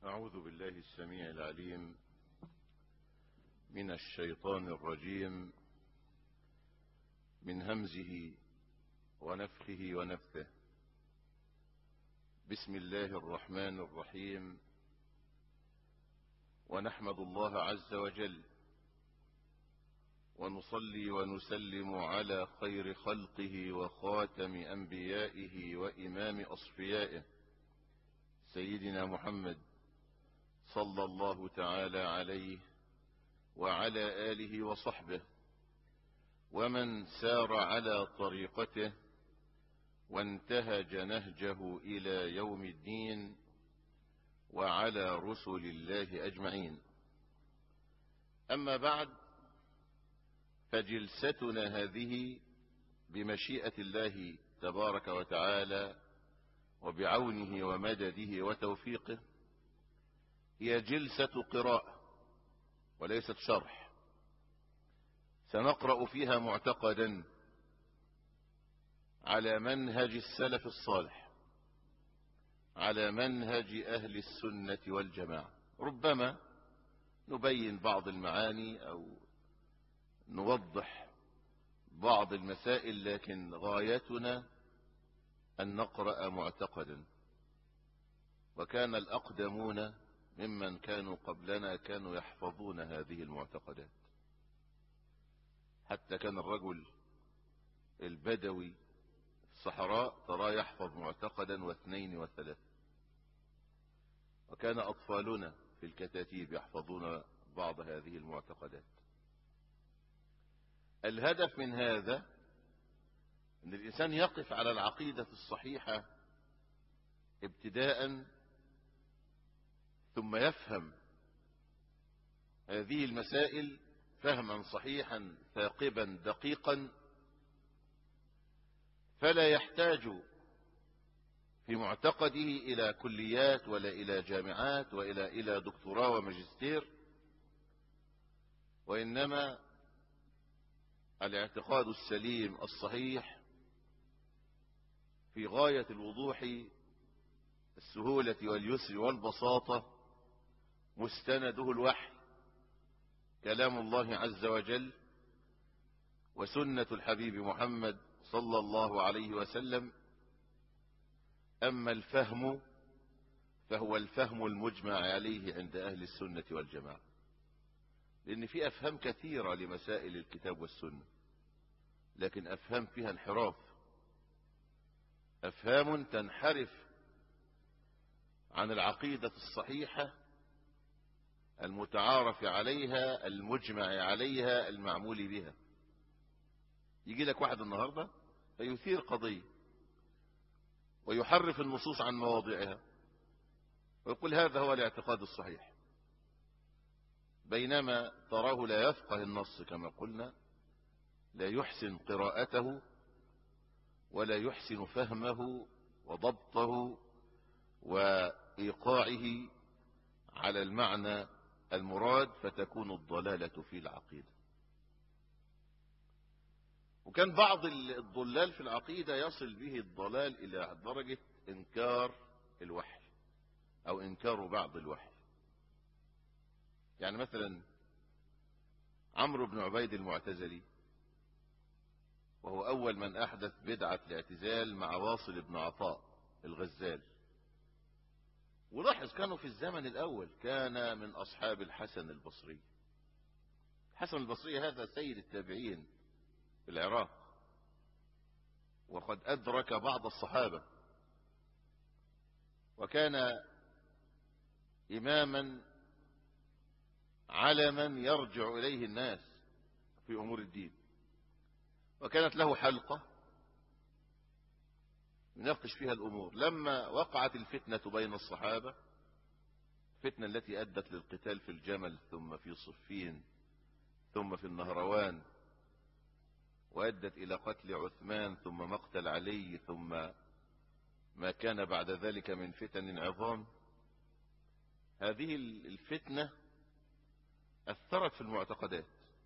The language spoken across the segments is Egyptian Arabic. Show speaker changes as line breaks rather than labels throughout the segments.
أعوذ بالله السميع العليم من الشيطان الرجيم من همزه ونفخه ونفثه بسم الله الرحمن الرحيم ونحمد الله عز وجل ونصلي ونسلم على خير خلقه وخاتم أنبيائه وإمام أصفيائه سيدنا محمد صلى الله تعالى عليه وعلى آله وصحبه ومن سار على طريقته وانتهج نهجه إلى يوم الدين وعلى رسل الله أجمعين أما بعد فجلستنا هذه بمشيئة الله تبارك وتعالى وبعونه ومدده وتوفيقه هي جلسة قراءة وليست شرح سنقرأ فيها معتقدا على منهج السلف الصالح على منهج أهل السنة والجماعة ربما نبين بعض المعاني أو نوضح بعض المسائل لكن غايتنا أن نقرأ معتقدا وكان الأقدمون ممن كانوا قبلنا كانوا يحفظون هذه المعتقدات حتى كان الرجل البدوي الصحراء ترى يحفظ معتقدا واثنين وثلاث وكان أطفالنا في الكتاتيب يحفظون بعض هذه المعتقدات الهدف من هذا أن الإنسان يقف على العقيدة الصحيحة ابتداء ثم يفهم هذه المسائل فهما صحيحا ثاقبا دقيقا فلا يحتاج في معتقده إلى كليات ولا إلى جامعات وإلى إلى دكتوراه وماجستير وإنما الاعتقاد السليم الصحيح في غاية الوضوح السهولة واليسر والبساطة مستنده الوحي كلام الله عز وجل وسنة الحبيب محمد صلى الله عليه وسلم أما الفهم فهو الفهم المجمع عليه عند أهل السنة والجماعة لأن في أفهام كثيرة لمسائل الكتاب والسنة لكن أفهام فيها انحراف أفهام تنحرف عن العقيدة الصحيحة المتعارف عليها المجمع عليها المعمول بها يجي لك واحد النهاردة فيثير قضية ويحرف النصوص عن مواضعها ويقول هذا هو الاعتقاد الصحيح بينما تراه لا يفقه النص كما قلنا لا يحسن قراءته ولا يحسن فهمه وضبطه وإيقاعه على المعنى المراد فتكون الضلالة في العقيدة وكان بعض الضلال في العقيدة يصل به الضلال إلى درجة إنكار الوحي أو إنكار بعض الوحي يعني مثلا عمرو بن عبيد المعتزلي وهو أول من أحدث بدعة الاعتزال مع واصل بن عطاء الغزال ولاحظ كانوا في الزمن الأول كان من أصحاب الحسن البصري الحسن البصري هذا سيد التابعين في العراق وقد أدرك بعض الصحابة وكان إماما علما يرجع إليه الناس في أمور الدين وكانت له حلقة يناقش فيها الأمور لما وقعت الفتنة بين الصحابة الفتنة التي أدت للقتال في الجمل ثم في صفين ثم في النهروان وأدت إلى قتل عثمان ثم مقتل علي ثم ما كان بعد ذلك من فتن عظام هذه الفتنة أثرت في المعتقدات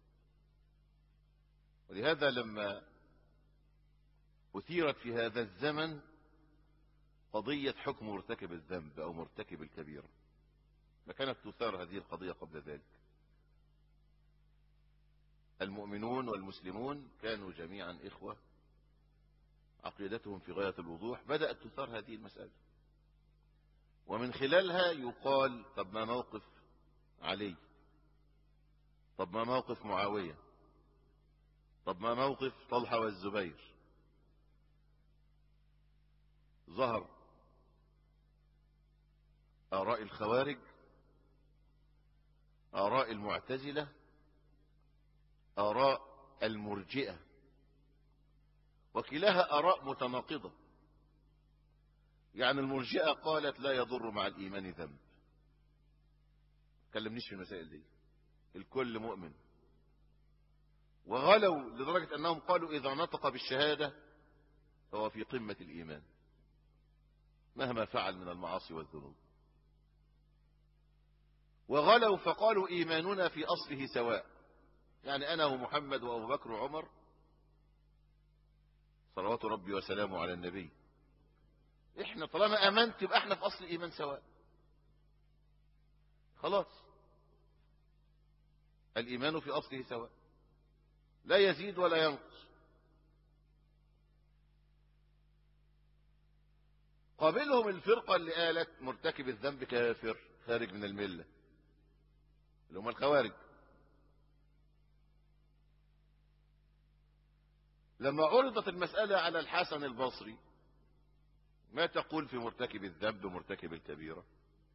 ولهذا لما أثيرت في هذا الزمن قضية حكم مرتكب الذنب أو مرتكب الكبيرة ما كانت تثار هذه القضية قبل ذلك المؤمنون والمسلمون كانوا جميعا إخوة عقيدتهم في غاية الوضوح بدأت تثار هذه المسألة ومن خلالها يقال طب ما موقف علي طب ما موقف معاوية طب ما موقف طلحة والزبير ظهر آراء الخوارج آراء المعتزلة آراء المرجئة وكلاها آراء متناقضة يعني المرجئة قالت لا يضر مع الإيمان ذنب كلمنيش في المسائل دي الكل مؤمن وغلوا لدرجة أنهم قالوا إذا نطق بالشهادة فهو في قمة الإيمان مهما فعل من المعاصي والذنوب وغلوا فقالوا إيماننا في أصله سواء يعني أنا ومحمد وأبو بكر وعمر صلوات ربي وسلامه على النبي احنا طالما امنت يبقى احنا في اصل الايمان سواء خلاص الايمان في اصله سواء لا يزيد ولا ينقص قابلهم الفرقة اللي قالت مرتكب الذنب كافر خارج من الملة اللي هم الخوارج لما عرضت المسألة على الحسن البصري ما تقول في مرتكب الذنب ومرتكب الكبيرة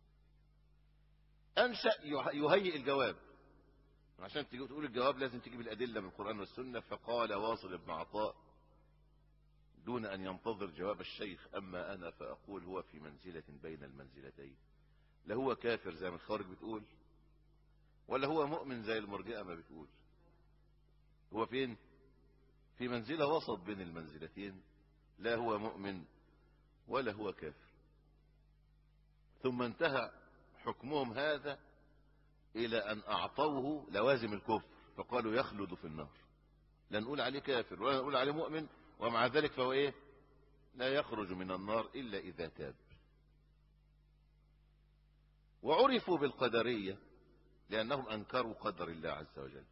أنشأ يهيئ الجواب عشان تجي تقول الجواب لازم تجيب الأدلة من القرآن والسنة فقال واصل بن عطاء دون أن ينتظر جواب الشيخ أما أنا فأقول هو في منزلة بين المنزلتين لا هو كافر زي ما الخارج بتقول ولا هو مؤمن زي المرجئة ما بتقول هو فين في منزلة وسط بين المنزلتين لا هو مؤمن ولا هو كافر ثم انتهى حكمهم هذا إلى أن أعطوه لوازم الكفر فقالوا يخلد في النار لا نقول عليه كافر ولا نقول عليه مؤمن ومع ذلك فهو إيه لا يخرج من النار إلا إذا تاب وعرفوا بالقدرية لأنهم أنكروا قدر الله عز وجل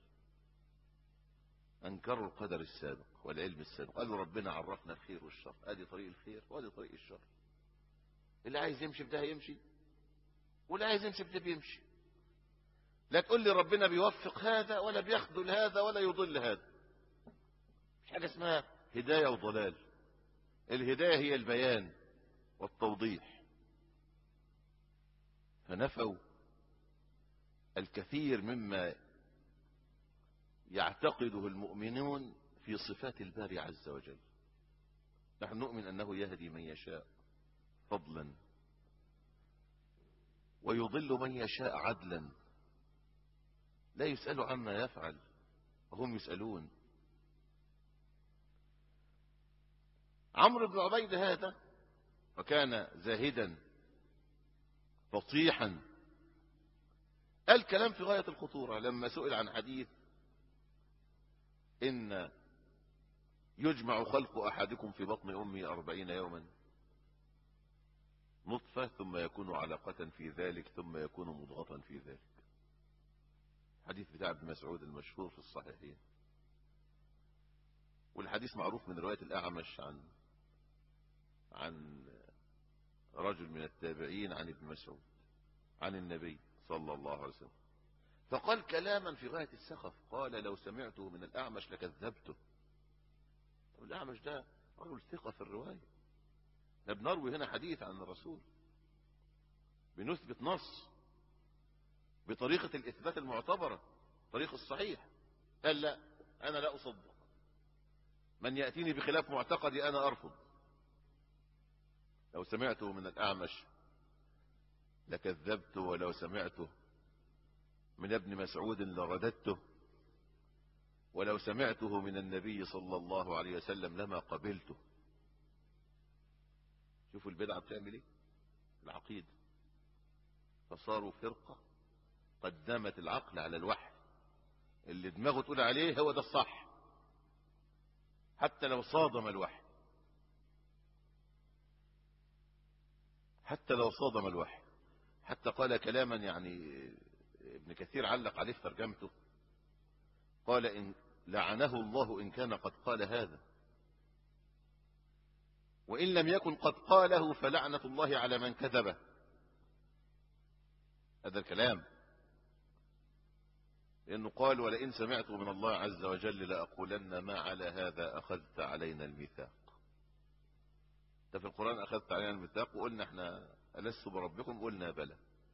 أنكروا القدر السابق والعلم السابق قالوا ربنا عرفنا الخير والشر ادي طريق الخير وادي طريق الشر اللي عايز يمشي في ده يمشي واللي عايز يمشي في ده بيمشي لا تقول لي ربنا بيوفق هذا ولا بيخذل هذا ولا يضل هذا مش حاجة اسمها هداية وضلال الهداية هي البيان والتوضيح فنفوا الكثير مما يعتقده المؤمنون في صفات الباري عز وجل نحن نؤمن أنه يهدي من يشاء فضلا ويضل من يشاء عدلا لا يسأل عما يفعل وهم يسألون عمرو بن عبيد هذا وكان زاهدا فطيحا قال كلام في غاية الخطورة لما سئل عن حديث إن يجمع خلق أحدكم في بطن أمه أربعين يوما نطفة ثم يكون علقة في ذلك ثم يكون مضغة في ذلك حديث بتاع ابن مسعود المشهور في الصحيحين والحديث معروف من رواية الأعمش عن عن رجل من التابعين عن ابن مسعود عن النبي صلى الله عليه وسلم فقال كلاما في غاية السخف قال لو سمعته من الأعمش لكذبته الأعمش ده رجل ثقة في الرواية احنا بنروي هنا حديث عن الرسول بنثبت نص بطريقة الإثبات المعتبرة طريق الصحيح قال لا أنا لا أصدق من يأتيني بخلاف معتقدي أنا أرفض لو سمعته من الأعمش لكذبت ولو سمعته من ابن مسعود لرددته ولو سمعته من النبي صلى الله عليه وسلم لما قبلته شوفوا البدعة بتعمل ايه العقيدة فصاروا فرقة قدمت العقل على الوحي اللي دماغه تقول عليه هو ده الصح حتى لو صادم الوحي حتى لو صادم الوحي حتى قال كلاما يعني ابن كثير علق عليه في ترجمته قال إن لعنه الله إن كان قد قال هذا وإن لم يكن قد قاله فلعنة الله على من كذبه هذا الكلام لأنه قال ولئن سمعت من الله عز وجل لأقولن ما على هذا أخذت علينا الميثاق ده في القرآن أخذت علينا الميثاق وقلنا احنا ألست بربكم قلنا بلى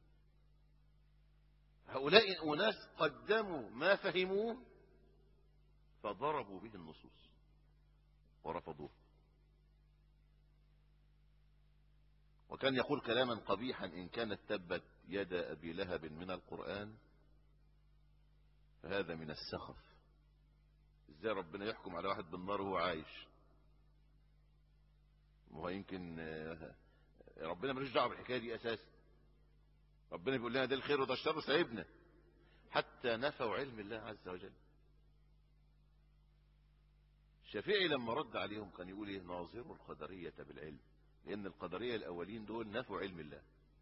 هؤلاء أناس قدموا ما فهموه فضربوا به النصوص ورفضوه وكان يقول كلاما قبيحا إن كانت تبت يد أبي لهب من القرآن فهذا من السخف ازاي ربنا يحكم على واحد بالنار وهو عايش وهو يمكن ربنا ملوش دعوه بالحكايه دي اساسا ربنا بيقول لنا ده الخير وده الشر سايبنا حتى نفوا علم الله عز وجل الشافعي لما رد عليهم كان يقول ايه ناظروا القدريه بالعلم لان القدريه الاولين دول نفوا علم الله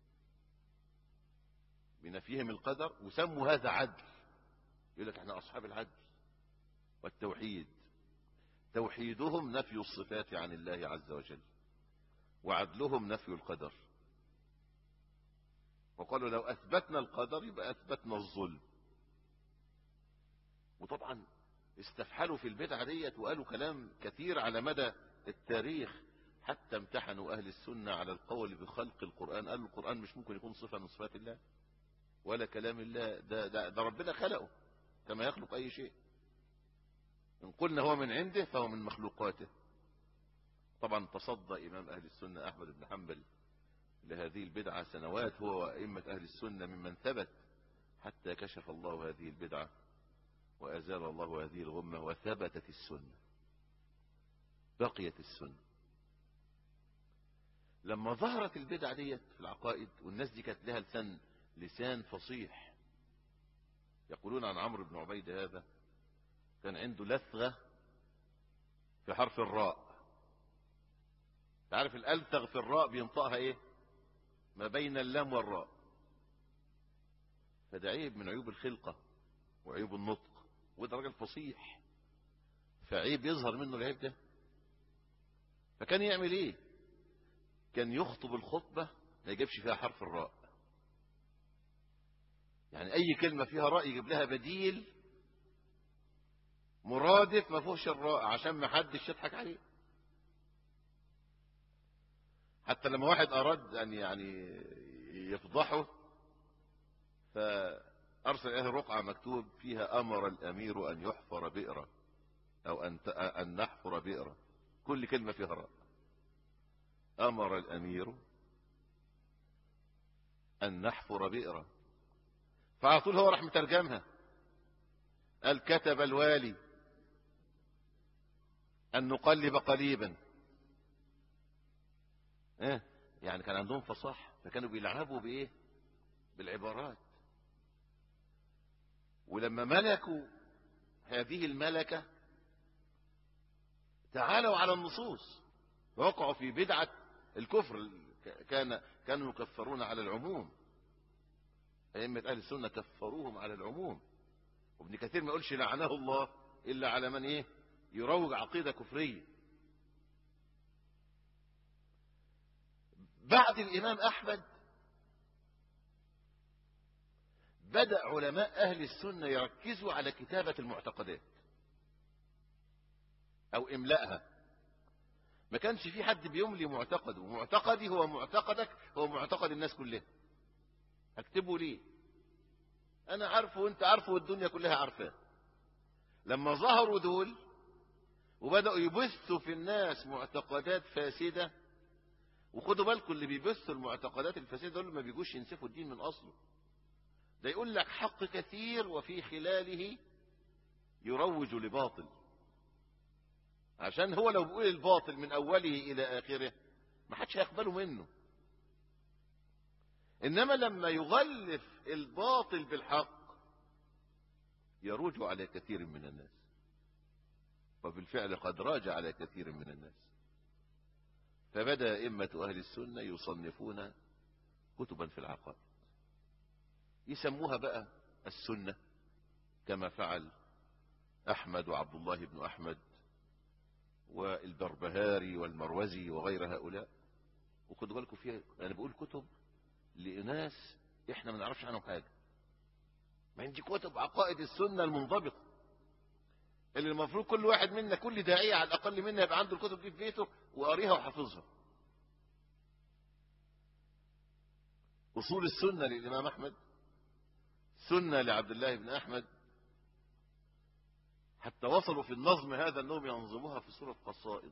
بنفيهم القدر وسموا هذا عدل يقول لك احنا اصحاب العدل والتوحيد توحيدهم نفي الصفات عن الله عز وجل وعدلهم نفي القدر وقالوا لو اثبتنا القدر يبقى اثبتنا الظلم وطبعا استفحلوا في البدعه ديت وقالوا كلام كثير على مدى التاريخ حتى امتحنوا اهل السنه على القول بخلق القران قالوا القران مش ممكن يكون صفه من صفات الله ولا كلام الله ده, ده, ده ربنا خلقه كما يخلق أي شيء إن قلنا هو من عنده فهو من مخلوقاته طبعا تصدى إمام أهل السنة أحمد بن حنبل لهذه البدعة سنوات هو وأئمة أهل السنة ممن ثبت حتى كشف الله هذه البدعة وأزال الله هذه الغمة وثبتت السنة بقيت السنة لما ظهرت البدعة ديت في العقائد والناس دي كانت لها لسان لسان فصيح يقولون عن عمرو بن عبيد هذا كان عنده لثغة في حرف الراء تعرف الألثغ في الراء بينطقها ايه ما بين اللام والراء فده عيب من عيوب الخلقة وعيوب النطق وده راجل فصيح فعيب يظهر منه العيب ده فكان يعمل ايه كان يخطب الخطبة ما يجيبش فيها حرف الراء يعني اي كلمة فيها راء يجيب لها بديل مرادف ما فيهوش الراء عشان ما حدش يضحك عليه حتى لما واحد اراد ان يعني يفضحه فارسل اليه رقعة مكتوب فيها امر الامير ان يحفر بئرا او ان ان نحفر بئرا كل كلمة فيها راء امر الامير ان نحفر بئرا فعلى طول هو راح مترجمها قال كتب الوالي أن نقلب قليبا إيه؟ يعني كان عندهم فصاحة فكانوا بيلعبوا بإيه بالعبارات ولما ملكوا هذه الملكة تعالوا على النصوص وقعوا في بدعة الكفر كان كانوا يكفرون على العموم أئمة أهل السنة كفروهم على العموم وابن كثير ما يقولش لعنه الله إلا على من إيه يروج عقيدة كفرية بعد الإمام أحمد بدأ علماء أهل السنة يركزوا على كتابة المعتقدات أو إملائها ما كانش في حد بيملي معتقده معتقدي هو معتقدك هو معتقد الناس كلها هكتبه ليه انا عارفه وانت عارفه والدنيا كلها عارفاه لما ظهروا دول وبدأوا يبثوا في الناس معتقدات فاسدة وخدوا بالكم اللي بيبثوا المعتقدات الفاسدة دول ما بيجوش ينسفوا الدين من أصله ده يقول لك حق كثير وفي خلاله يروج لباطل عشان هو لو بيقول الباطل من أوله إلى آخره ما حدش هيقبله منه إنما لما يغلف الباطل بالحق يروج على كثير من الناس وبالفعل قد راج على كثير من الناس فبدأ أئمة أهل السنة يصنفون كتبا في العقائد يسموها بقى السنة كما فعل أحمد وعبد الله بن أحمد والبربهاري والمروزي وغير هؤلاء وخدوا بالكم فيها أنا بقول كتب لناس إحنا ما نعرفش عنهم حاجة ما عندي كتب عقائد السنة المنضبطة اللي المفروض كل واحد منا كل داعية على الأقل منا يبقى عنده الكتب دي في بيته وقاريها وحافظها أصول السنة للإمام أحمد سنة لعبد الله بن أحمد حتى وصلوا في النظم هذا أنهم ينظموها في صورة قصائد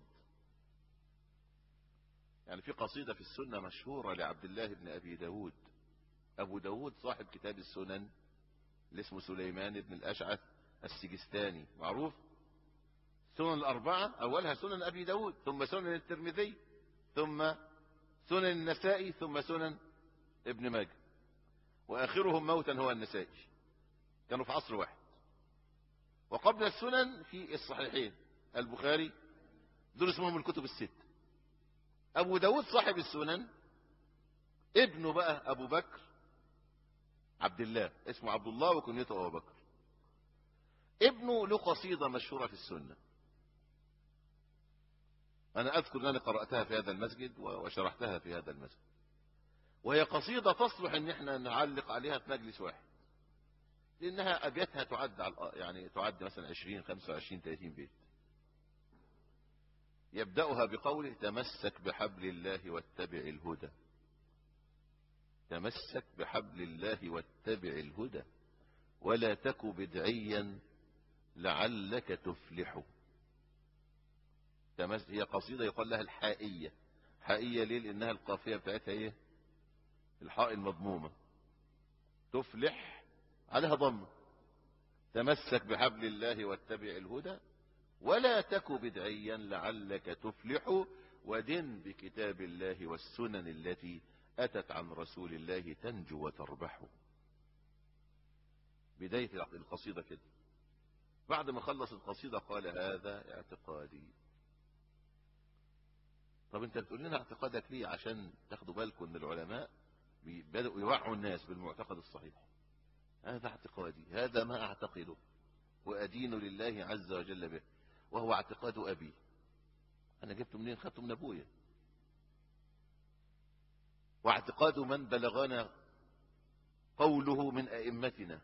يعني في قصيدة في السنة مشهورة لعبد الله بن أبي داود أبو داود صاحب كتاب السنن اللي اسمه سليمان بن الأشعث السجستاني معروف سنن الأربعة أولها سنن أبي داود ثم سنن الترمذي ثم سنن النسائي ثم سنن ابن ماجه وآخرهم موتا هو النسائي كانوا في عصر واحد وقبل السنن في الصحيحين البخاري دول اسمهم الكتب الست أبو داود صاحب السنن ابنه بقى أبو بكر عبد الله اسمه عبد الله وكنيته أبو بكر ابنه له قصيدة مشهورة في السنة أنا أذكر أنني قرأتها في هذا المسجد وشرحتها في هذا المسجد وهي قصيدة تصلح ان احنا نعلق عليها في مجلس واحد لانها ابياتها تعد على يعني تعد مثلا 20 25 30 بيت يبدأها بقوله تمسك بحبل الله واتبع الهدى تمسك بحبل الله واتبع الهدى ولا تك بدعيا لعلك تفلح هي قصيدة يقال لها الحائية حائية ليه لانها القافية بتاعتها ايه الحاء المضمومة تفلح عليها ضمة تمسك بحبل الله واتبع الهدى ولا تك بدعيا لعلك تفلح ودن بكتاب الله والسنن التي أتت عن رسول الله تنجو وتربح بداية القصيدة كده بعد ما خلص القصيدة قال هذا اعتقادي طب انت بتقول لنا اعتقادك ليه عشان تاخدوا بالكم ان العلماء بدأوا يوعوا الناس بالمعتقد الصحيح هذا اعتقادي هذا ما أعتقده وأدين لله عز وجل به وهو اعتقاد أبي أنا جبته منين خدته من أبويا واعتقاد من بلغنا قوله من أئمتنا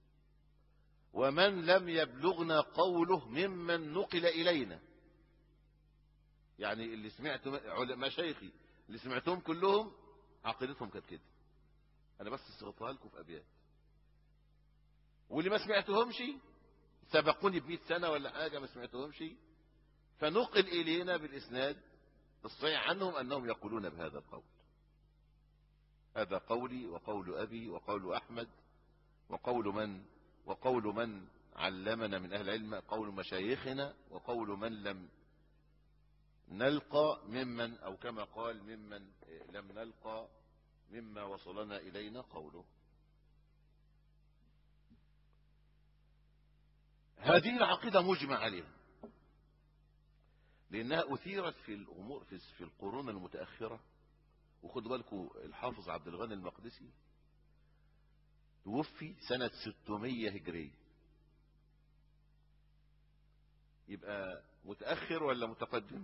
ومن لم يبلغنا قوله ممن نقل إلينا يعني اللي سمعت مشايخي اللي سمعتهم كلهم عقيدتهم كانت كده انا بس صغتها لكم في ابيات واللي ما سمعتهمش سبقوني ب سنة ولا حاجة ما سمعتهمش فنقل إلينا بالإسناد الصحيح عنهم أنهم يقولون بهذا القول هذا قولي وقول أبي وقول أحمد وقول من وقول من علمنا من أهل العلم قول مشايخنا وقول من لم نلقى ممن أو كما قال ممن لم نلقى مما وصلنا إلينا قوله هذه العقيدة مجمع عليها لأنها أثيرت في الأمور في القرون المتأخرة وخدوا بالكم الحافظ عبد الغني المقدسي توفي سنة 600 هجرية يبقى متأخر ولا متقدم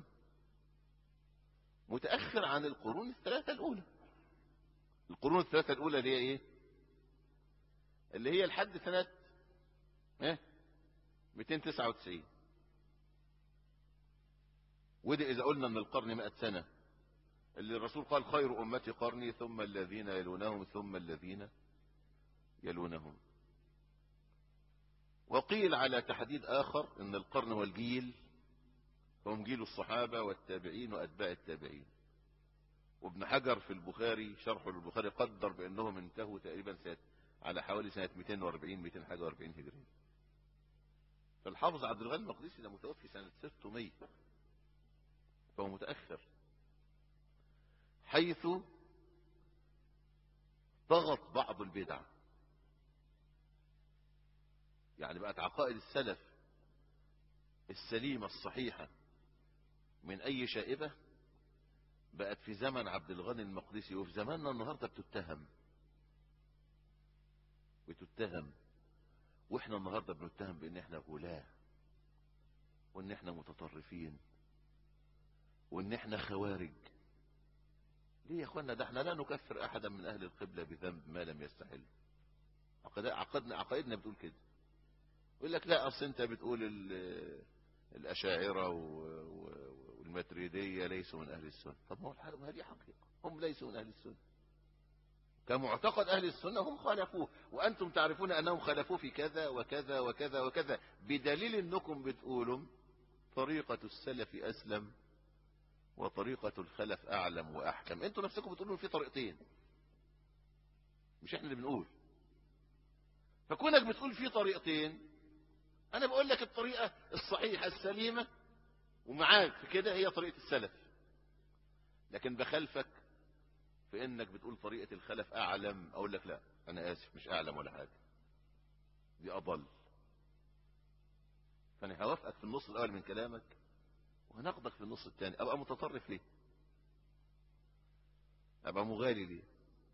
متأخر عن القرون الثلاثة الأولى القرون الثلاثة الأولى اللي هي إيه اللي هي لحد سنة إيه 299 ودي إذا قلنا أن القرن 100 سنة اللي الرسول قال خير أمتي قرني ثم الذين يلونهم ثم الذين يلونهم وقيل على تحديد آخر أن القرن والجيل هم جيل الصحابة والتابعين وأتباع التابعين وابن حجر في البخاري شرحه للبخاري قدر بأنهم انتهوا تقريبا سنة على حوالي سنة 240 241 هجرية فالحافظ عبد الغني المقدسي ده متوفي سنة 600 فهو متأخر حيث ضغط بعض البدع يعني بقت عقائد السلف السليمة الصحيحة من أي شائبة بقت في زمن عبد الغني المقدسي وفي زماننا النهاردة بتتهم بنتهم واحنا النهاردة بنتهم بان احنا غلاة وان احنا متطرفين وان احنا خوارج ليه يا اخوانا ده احنا لا نكفر احدا من اهل القبلة بذنب ما لم يستحل عقدنا عقائدنا بتقول كده يقول لك لا اصل انت بتقول الاشاعرة والماتريدية ليسوا من اهل السنة طب ما هو الحال ما هذه حقيقة هم ليسوا من اهل السنة كمعتقد أهل السنة هم خالفوه وأنتم تعرفون أنهم خالفوه في كذا وكذا وكذا وكذا بدليل أنكم بتقولوا طريقة السلف أسلم وطريقة الخلف أعلم وأحكم أنتم نفسكم بتقولوا في طريقتين مش احنا اللي بنقول فكونك بتقول في طريقتين أنا بقول لك الطريقة الصحيحة السليمة ومعاك في كده هي طريقة السلف لكن بخلفك في انك بتقول طريقة الخلف اعلم اقول لك لا انا اسف مش اعلم ولا حاجة دي اضل فانا هوافقك في النص الاول من كلامك وهناخدك في النص الثاني ابقى متطرف ليه ابقى مغالي ليه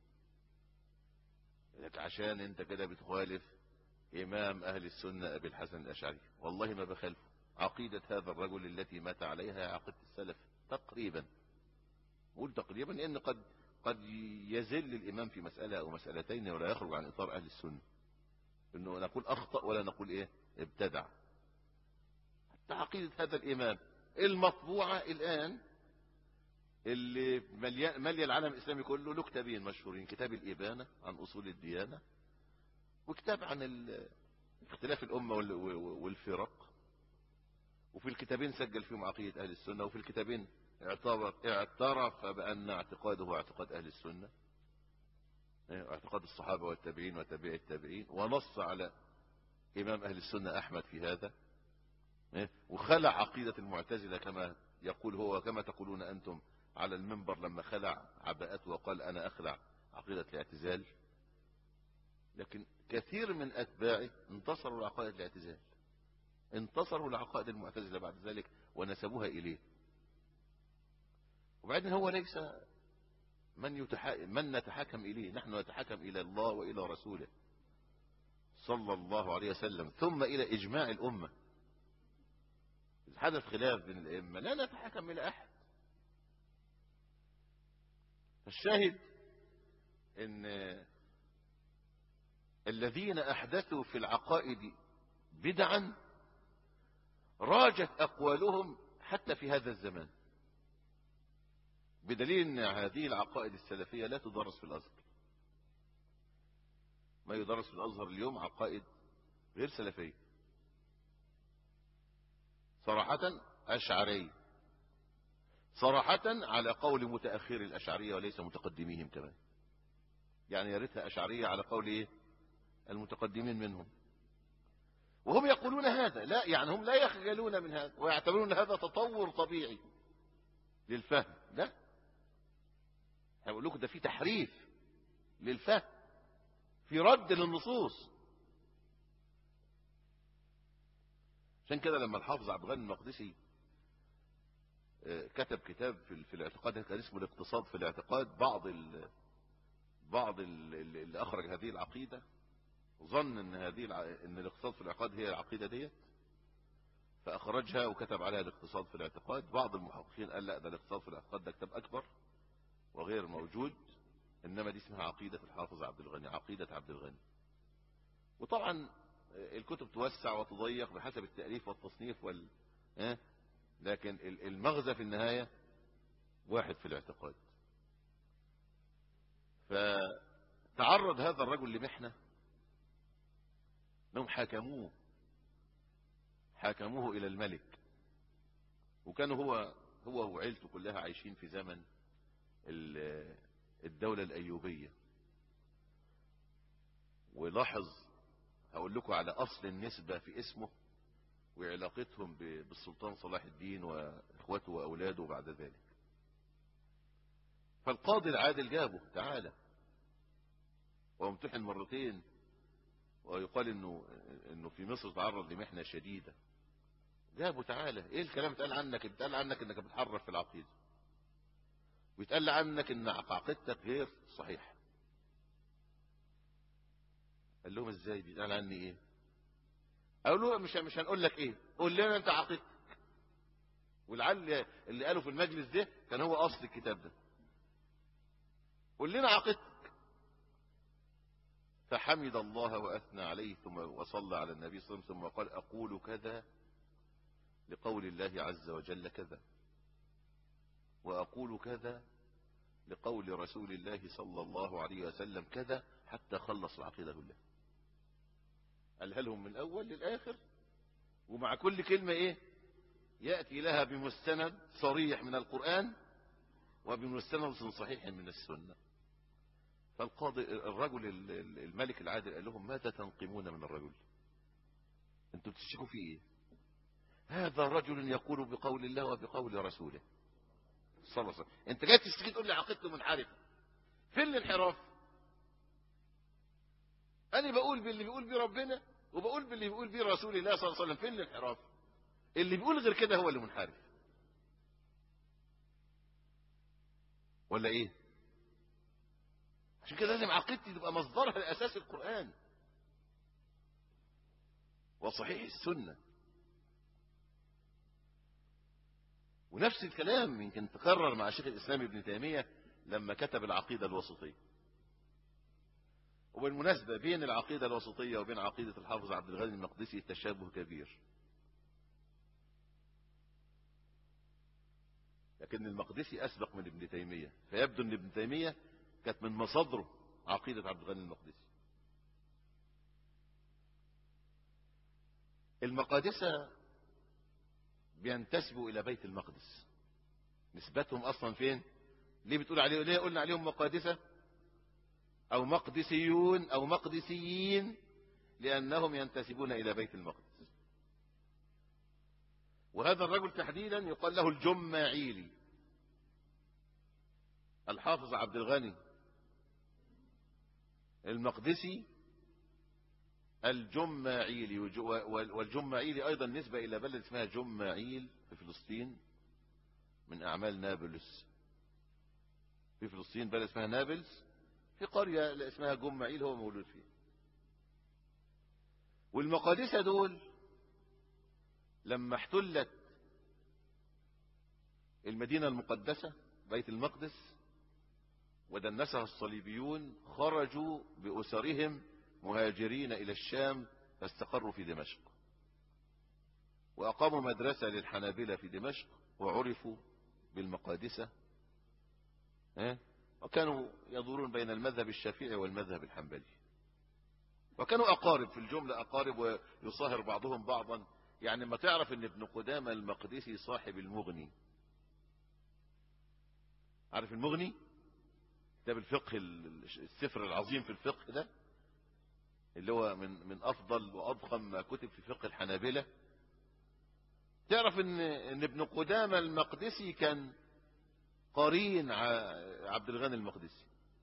لك عشان انت كده بتخالف امام اهل السنة ابي الحسن الاشعري والله ما بخالفه عقيدة هذا الرجل التي مات عليها عقيدة السلف تقريبا قول تقريبا لان قد قد يزل الإمام في مسألة أو مسألتين ولا يخرج عن إطار أهل السنة إنه نقول أخطأ ولا نقول إيه ابتدع حتى عقيدة هذا الإمام المطبوعة الآن اللي مليا العالم الإسلامي كله له كتابين مشهورين كتاب الإبانة عن أصول الديانة وكتاب عن اختلاف الأمة والفرق وفي الكتابين سجل فيهم عقيدة أهل السنة وفي الكتابين اعتبر اعترف بأن اعتقاده اعتقاد أهل السنة اعتقاد الصحابة والتابعين وتابعي التابعين ونص على إمام أهل السنة أحمد في هذا وخلع عقيدة المعتزلة كما يقول هو وكما تقولون أنتم على المنبر لما خلع عباءته وقال أنا أخلع عقيدة الاعتزال لكن كثير من أتباعه انتصروا لعقائد الاعتزال انتصروا لعقائد المعتزلة بعد ذلك ونسبوها إليه وبعدين هو ليس من, يتحا... من نتحكم إليه نحن نتحكم إلى الله وإلى رسوله صلى الله عليه وسلم ثم إلى إجماع الأمة إذا حدث خلاف بين الأئمة لا نتحكم إلى أحد فالشاهد ان الذين أحدثوا في العقائد بدعا راجت أقوالهم حتى في هذا الزمان بدليل ان هذه العقائد السلفية لا تدرس في الازهر ما يدرس في الازهر اليوم عقائد غير سلفية صراحة اشعرية صراحة على قول متأخر الاشعرية وليس متقدميهم كمان يعني يا ريتها اشعرية على قول ايه المتقدمين منهم وهم يقولون هذا لا يعني هم لا يخجلون من هذا ويعتبرون هذا تطور طبيعي للفهم لا هقول لكم ده في تحريف للفهم في رد للنصوص عشان كده لما الحافظ عبد الغني المقدسي كتب كتاب في, في الاعتقاد كان اسمه الاقتصاد في الاعتقاد بعض ال بعض ال اللي اخرج هذه العقيده ظن ان هذه الع... ان الاقتصاد في الاعتقاد هي العقيده ديت فاخرجها وكتب عليها الاقتصاد في الاعتقاد بعض المحققين قال لا ده الاقتصاد في الاعتقاد ده كتاب اكبر وغير موجود انما دي اسمها عقيدة الحافظ عبد الغني عقيدة عبد الغني وطبعا الكتب توسع وتضيق بحسب التأليف والتصنيف وال اه؟ لكن المغزى في النهاية واحد في الاعتقاد فتعرض هذا الرجل لمحنة انهم حاكموه حاكموه الى الملك وكانوا هو هو وعيلته كلها عايشين في زمن الدولة الأيوبية ولاحظ هقول لكم على أصل النسبة في اسمه وعلاقتهم بالسلطان صلاح الدين وإخوته وأولاده بعد ذلك فالقاضي العادل جابه تعالى وامتحن مرتين ويقال انه انه في مصر تعرض لمحنه شديده جابه تعالى ايه الكلام اتقال عنك اتقال عنك انك بتحرف في العقيده ويتقال عنك ان عقيدتك غير صحيحه قال لهم ازاي دي قال عني ايه قالوا له مش مش هنقول لك ايه قول لنا انت عقيدتك ولعل اللي قاله في المجلس ده كان هو اصل الكتاب ده قول لنا عقيدتك فحمد الله واثنى عليه ثم وصلى على النبي صلى الله عليه وسلم ثم قال اقول كذا لقول الله عز وجل كذا واقول كذا لقول رسول الله صلى الله عليه وسلم كذا حتى خلص العقيده كلها قالها لهم من الاول للاخر ومع كل كلمه ايه ياتي لها بمستند صريح من القران وبمستند صحيح من السنه فالقاضي الرجل الملك العادل قال لهم ماذا تنقمون من الرجل انتم بتشتكوا في ايه هذا رجل يقول بقول الله وبقول رسوله صلى الله عليه وسلم انت جاي تشتكي تقول لي عقيدته منحرفه فين الانحراف انا بقول باللي بيقول بيه ربنا وبقول باللي بيقول بيه رسول الله صلى الله عليه وسلم فين الانحراف اللي بيقول غير كده هو اللي منحرف ولا ايه عشان كده لازم عقيدتي تبقى مصدرها الاساس القران وصحيح السنه ونفس الكلام يمكن تكرر مع شيخ الاسلام ابن تيميه لما كتب العقيده الوسطيه وبالمناسبه بين العقيده الوسطيه وبين عقيده الحافظ عبد الغني المقدسي تشابه كبير لكن المقدسي اسبق من ابن تيميه فيبدو ان ابن تيميه كانت من مصادره عقيده عبد الغني المقدسي المقادسه بينتسبوا الى بيت المقدس نسبتهم اصلا فين ليه بتقول عليه ليه قلنا عليهم مقادسه او مقدسيون او مقدسيين لانهم ينتسبون الى بيت المقدس وهذا الرجل تحديدا يقال له الجماعيلي الحافظ عبد الغني المقدسي الجماعيلي والجماعيلي أيضا نسبة إلى بلد اسمها جماعيل في فلسطين من أعمال نابلس في فلسطين بلد اسمها نابلس في قرية اسمها جماعيل هو مولود فيها والمقادسة دول لما احتلت المدينة المقدسة بيت المقدس ودنسها الصليبيون خرجوا بأسرهم مهاجرين إلى الشام فاستقروا في دمشق وأقاموا مدرسة للحنابلة في دمشق وعرفوا بالمقادسة وكانوا يدورون بين المذهب الشافعي والمذهب الحنبلي وكانوا أقارب في الجملة أقارب ويصاهر بعضهم بعضا يعني ما تعرف ان ابن قدامة المقدسي صاحب المغني عارف المغني كتاب الفقه السفر العظيم في الفقه ده اللي هو من من افضل واضخم ما كتب في فقه الحنابلة تعرف ان ان ابن قدامة المقدسي كان قرين عبد الغني المقدسي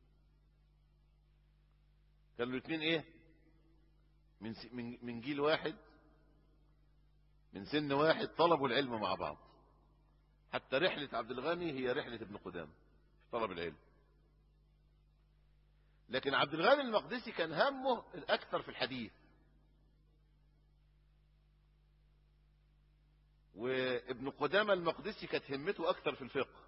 كانوا الاثنين ايه من من من جيل واحد من سن واحد طلبوا العلم مع بعض حتى رحلة عبد الغني هي رحلة ابن قدامة في طلب العلم لكن عبد الغني المقدسي كان همه الأكثر في الحديث وابن قدامة المقدسي كانت همته أكثر في الفقه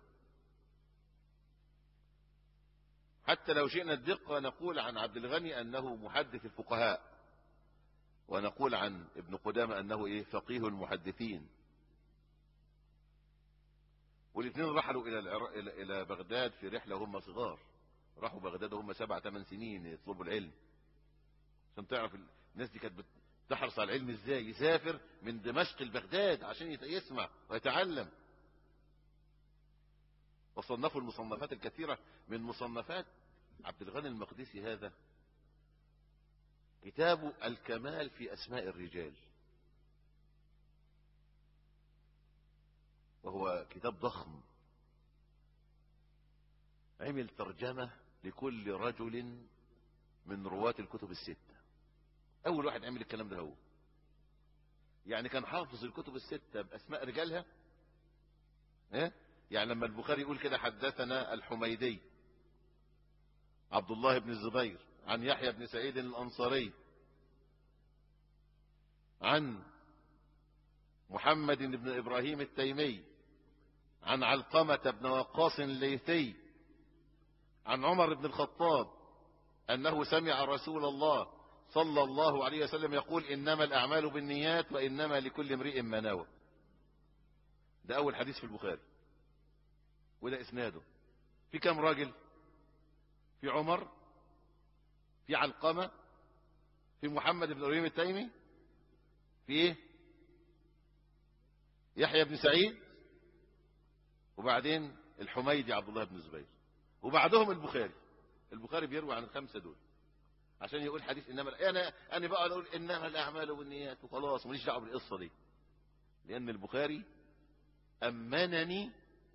حتى لو شئنا الدقة نقول عن عبد الغني أنه محدث الفقهاء ونقول عن ابن قدامة أنه إيه فقيه المحدثين والاثنين رحلوا إلى العراق إلى إلى بغداد في رحلة هم صغار راحوا بغداد وهم سبع ثمان سنين يطلبوا العلم عشان تعرف الناس دي كانت بتحرص على العلم ازاي يسافر من دمشق لبغداد عشان يسمع ويتعلم وصنفوا المصنفات الكثيرة من مصنفات عبد الغني المقدسي هذا كتاب الكمال في أسماء الرجال وهو كتاب ضخم عمل ترجمة لكل رجل من رواة الكتب الستة أول واحد عمل الكلام ده هو يعني كان حافظ الكتب الستة بأسماء رجالها إيه؟ يعني لما البخاري يقول كده حدثنا الحميدي عبد الله بن الزبير عن يحيى بن سعيد الأنصاري عن محمد بن إبراهيم التيمي عن علقمة بن وقاص الليثي عن عمر بن الخطاب أنه سمع رسول الله صلى الله عليه وسلم يقول إنما الأعمال بالنيات وإنما لكل امرئ ما نوى ده أول حديث في البخاري وده إسناده في كم راجل في عمر في علقمة في محمد بن إبراهيم التيمي في إيه يحيى بن سعيد وبعدين الحميدي عبد الله بن الزبير وبعدهم البخاري البخاري بيروي عن الخمسة دول عشان يقول حديث انما انا انا بقى اقول انما الاعمال بالنيات وخلاص ماليش دعوه بالقصه دي لان البخاري امنني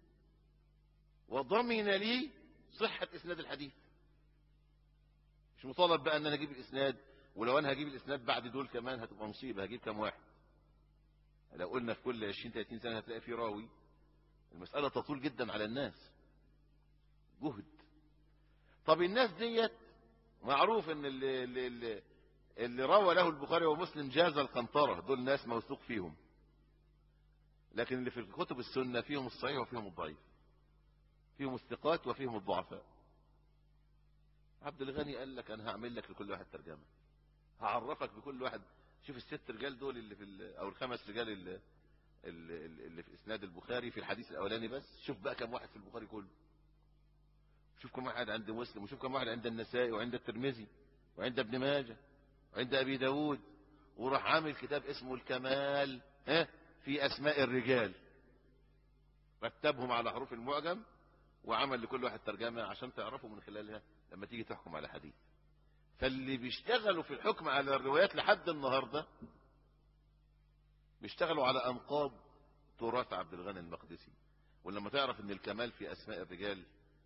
وضمن لي صحه اسناد الحديث مش مطالب بقى ان انا اجيب الاسناد ولو انا هجيب الاسناد بعد دول كمان هتبقى مصيبه هجيب كام واحد لو قلنا في كل 20 30 سنه هتلاقي في راوي المساله تطول جدا على الناس جهد طب الناس ديت معروف ان اللي, اللي, اللي روى له البخاري ومسلم جاز القنطرة دول ناس موثوق فيهم لكن اللي في كتب السنة فيهم الصحيح وفيهم الضعيف فيهم الثقات وفيهم الضعفاء عبد الغني قال لك انا هعمل لك لكل واحد ترجمة هعرفك بكل واحد شوف الست رجال دول اللي في او الخمس رجال اللي, اللي, اللي في اسناد البخاري في الحديث الاولاني بس شوف بقى كم واحد في البخاري كله شوف كم واحد عند مسلم وشوف كم واحد عند النسائي وعند الترمذي وعند ابن ماجه وعند ابي داود وراح عامل كتاب اسمه الكمال ها في اسماء الرجال رتبهم على حروف المعجم وعمل لكل واحد ترجمه عشان تعرفوا من خلالها لما تيجي تحكم على حديث فاللي بيشتغلوا في الحكم على الروايات لحد النهارده بيشتغلوا على انقاض تراث عبد الغني المقدسي ولما تعرف ان الكمال في اسماء الرجال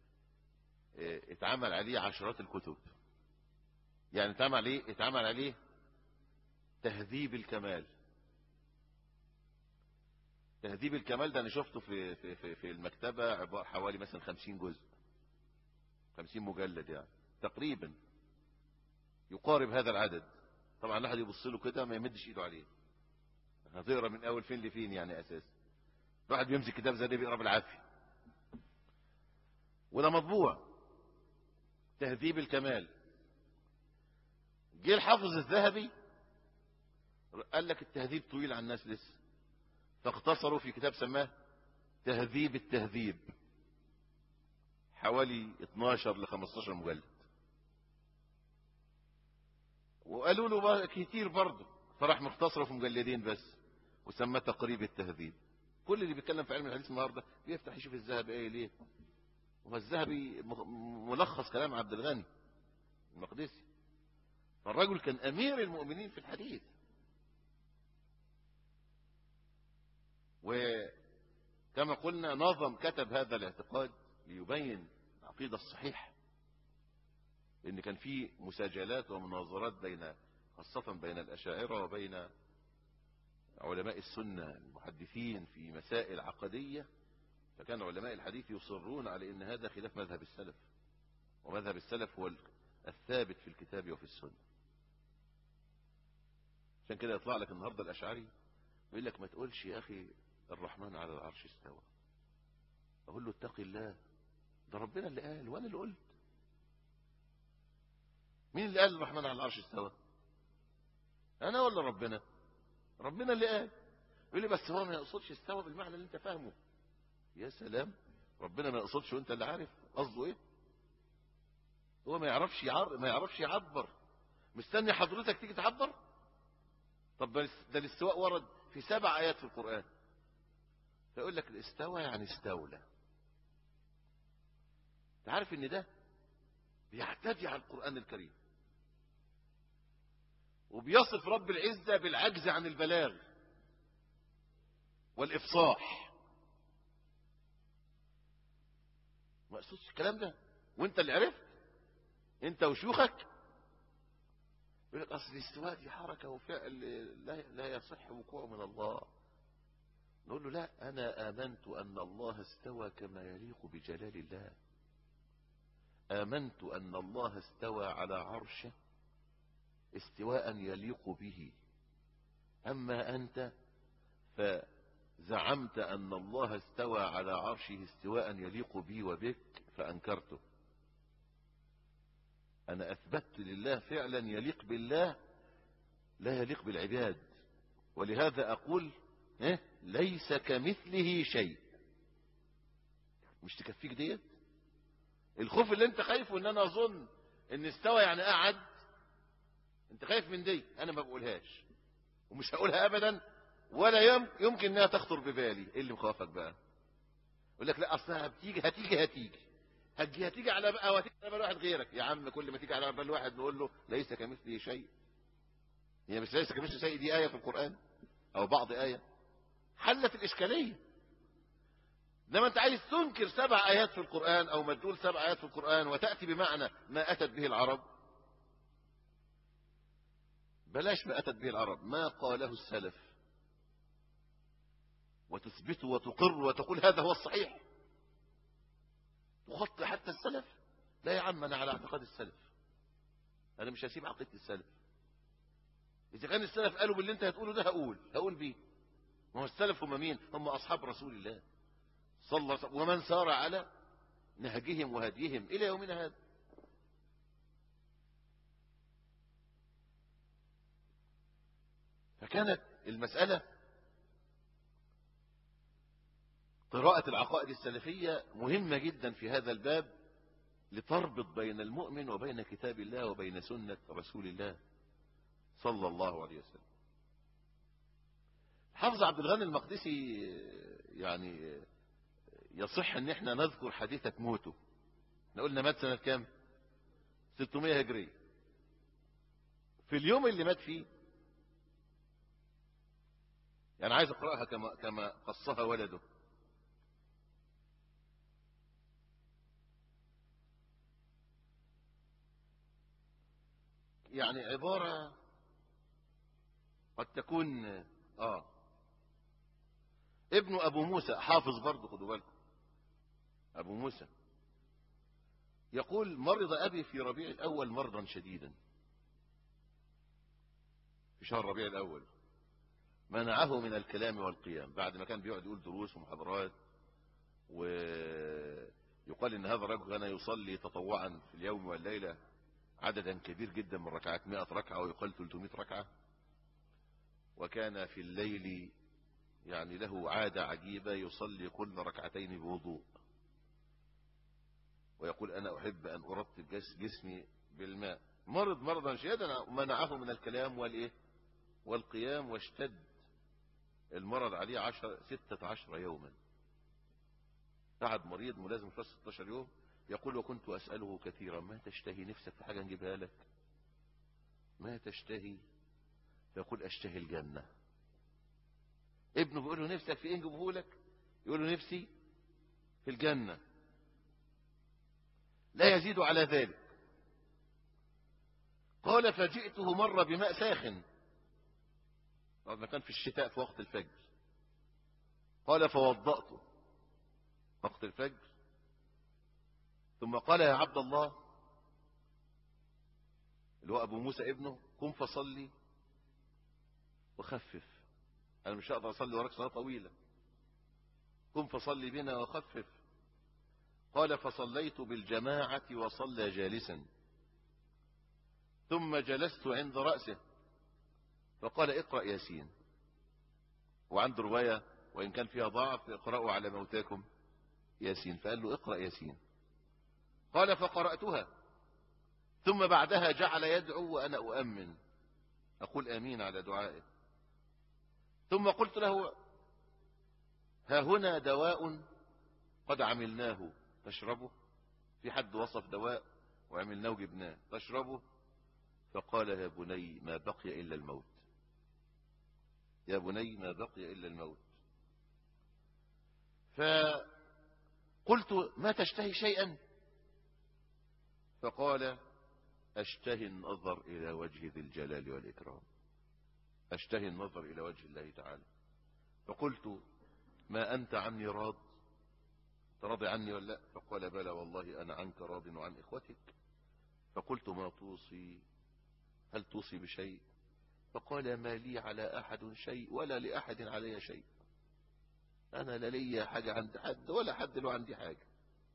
اتعمل عليه عشرات الكتب يعني اتعمل عليه اتعمل عليه تهذيب الكمال تهذيب الكمال ده انا شفته في في في, في المكتبه عباره حوالي مثلا 50 جزء 50 مجلد يعني تقريبا يقارب هذا العدد طبعا الواحد يبص له كده ما يمدش ايده عليه هتقرا من اول فين لفين يعني اساسا الواحد بيمسك كتاب زي ده بيقرا بالعافيه وده مطبوع تهذيب الكمال جه الحافظ الذهبي قال لك التهذيب طويل على الناس لسه فاختصروا في كتاب سماه تهذيب التهذيب حوالي 12 ل 15 مجلد وقالوا له بقى كتير برضه فراح مختصره في مجلدين بس وسماه تقريب التهذيب كل اللي بيتكلم في علم الحديث النهارده بيفتح يشوف الذهبي ايه ليه والذهبي ملخص كلام عبد الغني المقدسي فالرجل كان امير المؤمنين في الحديث وكما قلنا نظم كتب هذا الاعتقاد ليبين العقيدة الصحيحة لأن كان في مساجلات ومناظرات بين خاصة بين الأشاعرة وبين علماء السنة المحدثين في مسائل عقدية فكان علماء الحديث يصرون على ان هذا خلاف مذهب السلف ومذهب السلف هو الثابت في الكتاب وفي السنة عشان كده يطلع لك النهاردة الأشعري ويقول لك ما تقولش يا أخي الرحمن على العرش استوى أقول له اتقي الله ده ربنا اللي قال وأنا اللي قلت مين اللي قال الرحمن على العرش استوى أنا ولا ربنا ربنا اللي قال يقول لي بس هو ما يقصدش استوى بالمعنى اللي انت فاهمه يا سلام ربنا ما يقصدش وانت اللي عارف قصده ايه هو ما يعرفش يعر... ما يعرفش يعبر مستني حضرتك تيجي تعبر طب ده الاستواء ورد في سبع ايات في القرآن فيقول لك الاستوى يعني استولى انت عارف ان ده بيعتدي على القرآن الكريم وبيصف رب العزة بالعجز عن البلاغ والإفصاح ما قصدش الكلام ده وانت اللي عرفت انت وشيوخك يقول لك اصل الاستواء دي حركه وفعل لا, لا يصح وقوعه من الله نقول له لا انا امنت ان الله استوى كما يليق بجلال الله امنت ان الله استوى على عرشه استواء يليق به أما أنت فزعمت أن الله استوى على عرشه استواء يليق بي وبك فأنكرته أنا أثبت لله فعلا يليق بالله لا يليق بالعباد ولهذا أقول إيه؟ ليس كمثله شيء مش تكفيك ديت الخوف اللي انت خايفه ان انا اظن ان استوى يعني قعد انت خايف من دي انا ما بقولهاش ومش هقولها ابدا ولا يم يمكن انها تخطر ببالي ايه اللي مخافك بقى يقول لك لا اصلها بتيجي هتيجي هتيجي هتجي هتيجي على بقى وهتيجي على بال واحد غيرك يا عم كل ما تيجي على بال واحد نقول له ليس كمثله شيء هي مش ليس كمثله شيء دي آية في القرآن أو بعض آية حلت الإشكالية لما أنت عايز تنكر سبع آيات في القرآن أو مدلول سبع آيات في القرآن وتأتي بمعنى ما أتت به العرب بلاش ما أتت به العرب ما قاله السلف وتثبته وتقر وتقول هذا هو الصحيح تخطي حتى السلف لا يا عم أنا على اعتقاد السلف أنا مش هسيب عقيدة السلف إذا كان السلف قالوا باللي أنت هتقوله ده هقول هقول بيه ما هو السلف هم مين هم أصحاب رسول الله صلى الله عليه وسلم ومن سار على نهجهم وهديهم إلى يومنا هذا فكانت المسألة قراءة العقائد السلفية مهمة جدا في هذا الباب لتربط بين المؤمن وبين كتاب الله وبين سنة رسول الله صلى الله عليه وسلم حافظ عبد الغني المقدسي يعني يصح ان احنا نذكر حديثة موته احنا قلنا مات سنة كام 600 هجرية في اليوم اللي مات فيه يعني عايز اقرأها كما, كما قصها ولده يعني عبارة قد تكون اه ابن ابو موسى حافظ برضه خدوا بالكم ابو موسى يقول مرض ابي في ربيع الاول مرضا شديدا في شهر ربيع الاول منعه من الكلام والقيام بعد ما كان بيقعد يقول دروس ومحاضرات ويقال ان هذا الرجل كان يصلي تطوعا في اليوم والليله عددا كبير جدا من ركعات 100 ركعه ويقال 300 ركعه وكان في الليل يعني له عادة عجيبة يصلي كل ركعتين بوضوء ويقول أنا أحب أن أرطب جسمي بالماء مرض مرضا شديدا منعه من الكلام والإيه والقيام واشتد المرض عليه عشر ستة عشر يوما قعد مريض ملازم في 16 يوم يقول وكنت أسأله كثيرا ما تشتهي نفسك في حاجة نجيبها لك ما تشتهي فيقول أشتهي الجنة ابنه بيقول له نفسك في ايه نجيبه لك يقول له نفسي في الجنة لا يزيد على ذلك قال فجئته مرة بماء ساخن بعد ما كان في الشتاء في وقت الفجر قال فوضأته وقت الفجر ثم قال يا عبد الله اللي هو أبو موسى ابنه قم فصلي وخفف أنا مش هقدر أصلي وراك صلاة طويلة قم فصلي بنا وخفف قال فصليت بالجماعة وصلى جالسا ثم جلست عند رأسه فقال اقرأ ياسين وعنده رواية وإن كان فيها ضعف اقرأوا على موتاكم ياسين فقال له اقرأ ياسين قال فقرأتها ثم بعدها جعل يدعو وأنا أؤمن أقول آمين على دعائه ثم قلت له ها هنا دواء قد عملناه تشربه في حد وصف دواء وعملناه وجبناه تشربه فقال يا بني ما بقي إلا الموت يا بني ما بقي إلا الموت فقلت ما تشتهي شيئا فقال أشتهي النظر إلى وجه ذي الجلال والإكرام أشتهي النظر إلى وجه الله تعالى فقلت ما أنت عني راض تراضي عني ولا لا فقال بلى والله أنا عنك راض وعن إخوتك فقلت ما توصي هل توصي بشيء فقال ما لي على أحد شيء ولا لأحد علي شيء أنا لا لي حاجة عند حد ولا حد له عندي حاجة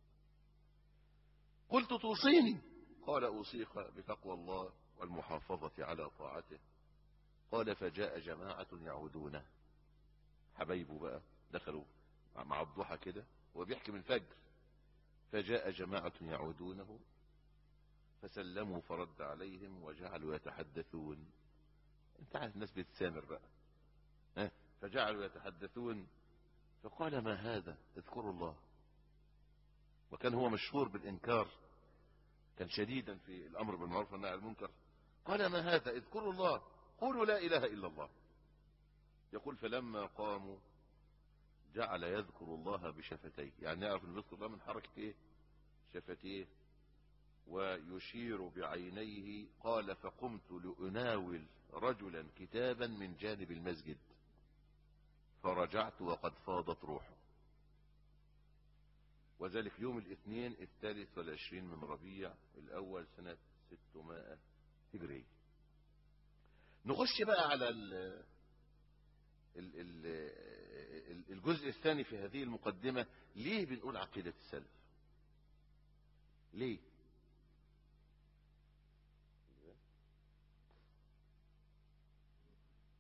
قلت توصيني قال أوصيك بتقوى الله والمحافظة على طاعته قال فجاء جماعة يعودونه حبايبه بقى دخلوا مع الضحى كده وبيحكي من الفجر فجاء جماعة يعودونه فسلموا فرد عليهم وجعلوا يتحدثون انت عارف الناس بتسامر بقى ها فجعلوا يتحدثون فقال ما هذا اذكروا الله وكان هو مشهور بالإنكار كان شديدا في الأمر بالمعروف والنهي عن المنكر قال ما هذا اذكروا الله قولوا لا إله إلا الله يقول فلما قاموا جعل يذكر الله بشفتيه يعني يعرف انه يذكر الله من حركة ايه شفتيه ويشير بعينيه قال فقمت لأناول رجلا كتابا من جانب المسجد فرجعت وقد فاضت روحه وذلك يوم الاثنين الثالث والعشرين من ربيع الأول سنة 600 هجرية نخش بقى على ال ال ال الجزء الثاني في هذه المقدمة ليه بنقول عقيدة السلف ليه